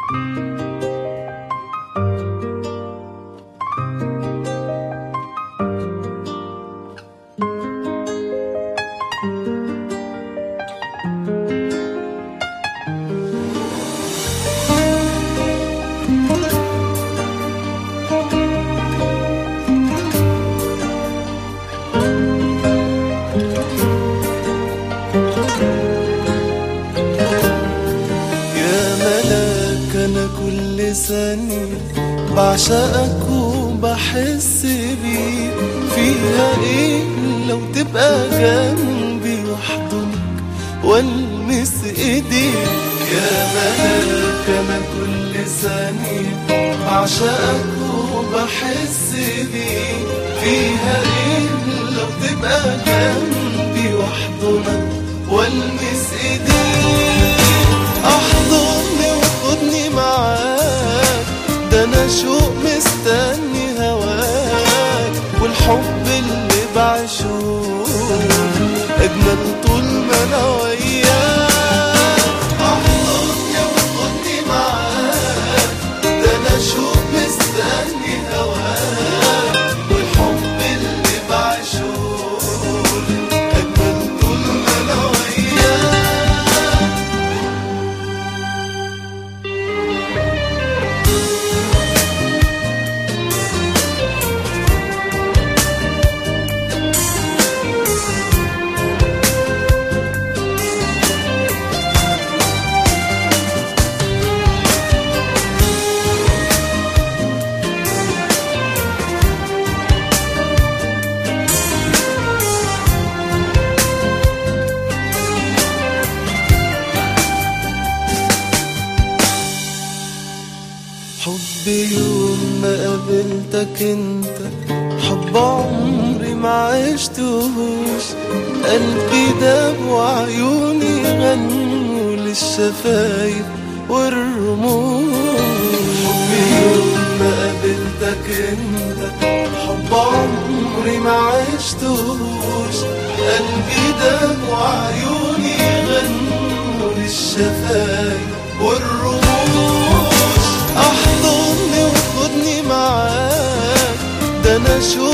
يا ملاك انا كل ثانية بعشقك وبحس بيك فيها ايه لو تبقى جنبي واحضنك والمس ايديك يا ملاك انا كل ثانية بعشقك وبحس بيك فيها ايه لو تبقى جنبي واحضنك والمس ايديك احضني وخدني معاك ده انا شوق مستني هواك والحب اللي بعيشه اجمل طول ما انا وياك احضني وخدني معاك ده انا شوق مستني هواك والحب اللي بعيشه اجمل طول ما انا وياك حب يوم ما قابلتك انت حب عمري ما عشتهوش قلبي داب وعيوني غنوا للشفايف والرموش حب يوم ما قابلتك انت حب عمري ما عشتهوش قلبي داب وعيوني غنوا للشفايف والرموش احضني وخدني معاك ده انا شو